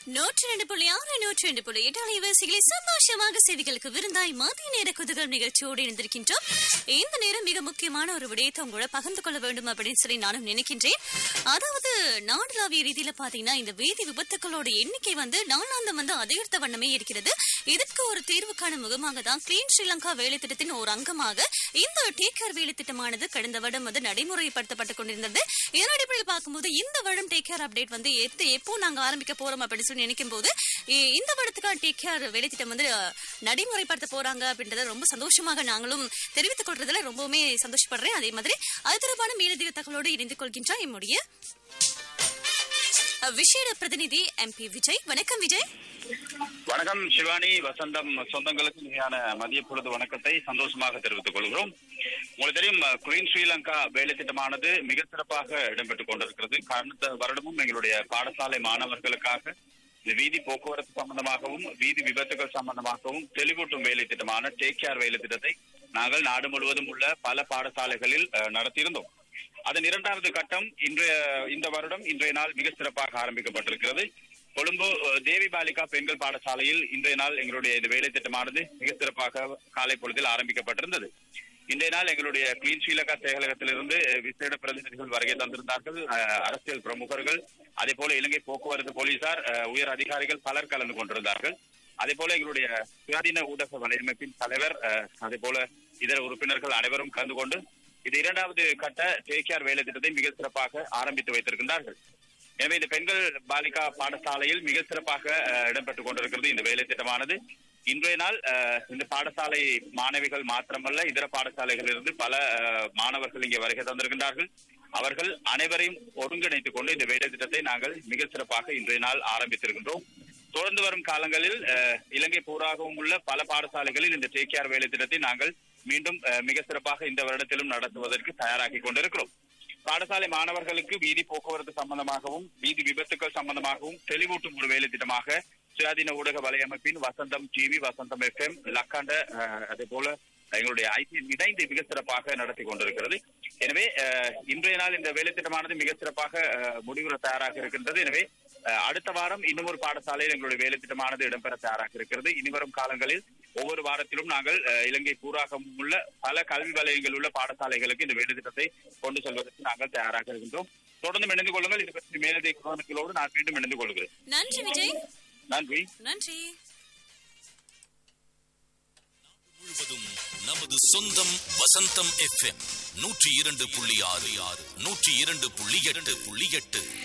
நூற்றி ரெண்டு புள்ளி ஆறு நூற்றி ரெண்டு புள்ளி எட்டு அலைவரிசைகளை சந்தோஷமாக செய்திகளுக்கு விருந்தாய் மதிய நேர குதுகல் நிகழ்ச்சியோடு இணைந்திருக்கின்றோம் இந்த நேரம் மிக முக்கியமான ஒரு விடயத்தை உங்களோட பகிர்ந்து கொள்ள வேண்டும் அப்படின்னு சொல்லி நானும் நினைக்கின்றேன் அதாவது நாடளாவிய ரீதியில பாத்தீங்கன்னா இந்த வீதி விபத்துக்களோட எண்ணிக்கை வந்து நாளாந்தம் வந்து அதிகரித்த வண்ணமே இருக்கிறது இதற்கு ஒரு தீர்வுக்கான முகமாக தான் கிளீன் ஸ்ரீலங்கா வேலை திட்டத்தின் ஒரு அங்கமாக இந்த டேக் கேர் வேலை திட்டமானது கடந்த வருடம் வந்து நடைமுறைப்படுத்தப்பட்டுக் கொண்டிருந்தது இதன் அடிப்படையில் பார்க்கும்போது இந்த வருடம் டேக் கேர் அப்டேட் வந்து எத்து எப்போ நாங்க ஆரம்பிக்க போறோம் அப்படின்னு சொல்லி நினைக்கும் போது இ- இந்த வருடத்துக்கான டேக் கேர் வேலை திட்டம் வந்து அஹ், நடைமுறைப்படுத்த போறாங்க அப்படின்றத ரொம்ப சந்தோஷமாக நாங்களும் தெரிவித்துக் கொள்றதுல ரொம்பவுமே சந்தோஷப்படுறேன் அதே மாதிரி அது தொடர்பான மேலதிக தகவலோடு இணைந்து கொள்கின்றார் என்னுடைய அஹ், விசேட பிரதிநிதி எம்பி விஜய் வணக்கம் விஜய் வணக்கம் சிவானி வசந்தம் சொந்தங்களுக்கு மிகையான மதிய பொழுது வணக்கத்தை சந்தோஷமாக தெரிவித்துக் கொள்கிறோம் உங்களுக்கு தெரியும் குளீன் ஸ்ரீலங்கா வேலை திட்டமானது மிக சிறப்பாக இடம்பெற்றுக் கொண்டிருக்கிறது கடந்த வருடமும் எங்களுடைய பாடசாலை மாணவர்களுக்காக இந்த வீதி போக்குவரத்து சம்பந்தமாகவும் வீதி விபத்துகள் சம்பந்தமாகவும் தெளிவூட்டும் வேலை திட்டமான டேக் கேர் வேலை திட்டத்தை நாங்கள் நாடு முழுவதும் உள்ள பல பாடசாலைகளில் அஹ், நடத்தியிருந்தோம் அதன் இரண்டாவது கட்டம் இன்றைய இந்த வருடம் இன்றைய நாள் மிக சிறப்பாக ஆரம்பிக்கப்பட்டிருக்கிறது கொழும்பு அஹ், தேவி பாலிகா பெண்கள் பாடசாலையில் இன்றைய நாள் எங்களுடைய இந்த வேலை திட்டமானது மிக சிறப்பாக காலை பொழுதில் ஆரம்பிக்கப்பட்டிருந்தது இன்றைய நாள் எங்களுடைய கிளீன் ஸ்ரீலங்கா செயலகத்திலிருந்து அஹ், விசேட பிரதிநிதிகள் வருகை தந்திருந்தார்கள் அஹ், அரசியல் பிரமுகர்கள் அதே போல இலங்கை போக்குவரத்து போலீசார் அஹ், உயர் அதிகாரிகள் பலர் கலந்து கொண்டிருந்தார்கள் அதே போல எங்களுடைய சுயாதீன ஊடக வலையமைப்பின் தலைவர் அஹ், அதே போல இதர உறுப்பினர்கள் அனைவரும் கலந்து கொண்டு இது இரண்டாவது கட்ட டேக் கேர் வேலை திட்டத்தை மிக சிறப்பாக ஆரம்பித்து வைத்திருக்கின்றார்கள் எனவே இந்த பெண்கள் பாலிகா பாடசாலையில் மிக சிறப்பாக அஹ், இடம்பெற்றுக் கொண்டிருக்கிறது இந்த வேலை திட்டமானது இன்றைய நாள் அஹ், இந்த பாடசாலை மாணவிகள் மாத்திரமல்ல இதர பாடசாலைகளிலிருந்து பல அஹ், மாணவர்கள் இங்கே வருகை தந்திருக்கின்றார்கள் அவர்கள் அனைவரையும் ஒருங்கிணைத்துக் கொண்டு இந்த வேலை திட்டத்தை நாங்கள் மிக சிறப்பாக இன்றைய நாள் ஆரம்பித்திருக்கின்றோம் தொடர்ந்து வரும் காலங்களில் அஹ், இலங்கை பூராகவும் உள்ள பல பாடசாலைகளில் இந்த டேக் கேர் வேலை திட்டத்தை நாங்கள் மீண்டும் அஹ், மிக சிறப்பாக இந்த வருடத்திலும் நடத்துவதற்கு தயாராகி கொண்டிருக்கிறோம் பாடசாலை மாணவர்களுக்கு வீதி போக்குவரத்து சம்பந்தமாகவும் வீதி விபத்துக்கள் சம்பந்தமாகவும் தெளிவூட்டும் ஒரு வேலை திட்டமாக சுயாதீன ஊடக வலையமைப்பின் வசந்தம் டிவி வசந்தம் எஃப்எம் லக்காண்ட அஹ், அதே போல எங்களுடைய ஐடி இணைந்து மிக சிறப்பாக நடத்தி கொண்டிருக்கிறது எனவே அஹ், இன்றைய நாள் இந்த வேலை திட்டமானது மிக சிறப்பாக அஹ், முடிவுற தயாராக இருக்கின்றது எனவே அஹ், அடுத்த வாரம் இன்னும் ஒரு பாடசாலையில் எங்களுடைய வேலை திட்டமானது இடம்பெற தயாராக இருக்கிறது இனிவரும் காலங்களில் ஒவ்வொரு வாரத்திலும் நாங்கள் அஹ், இலங்கை பூராகம் உள்ள பல கல்வி வலயங்கள் உள்ள பாடசாலைகளுக்கு இந்த வேலை திட்டத்தை கொண்டு செல்வதற்கு நாங்கள் தயாராக இருக்கின்றோம் தொடர்ந்து இணைந்து கொள்ளுங்கள் இது பற்றி மேலதிக விவரங்களோடு நான் மீண்டும் இணைந்து கொள்கிறேன் நன்றி விஜய் நன்றி நன்றி முழுவதும் நமது சொந்தம் வசந்தம் எஃப்எம் நூற்றி இரண்டு புள்ளி ஆறு ஆறு நூற்றி இரண்டு புள்ளி எட்டு புள்ளி எட்டு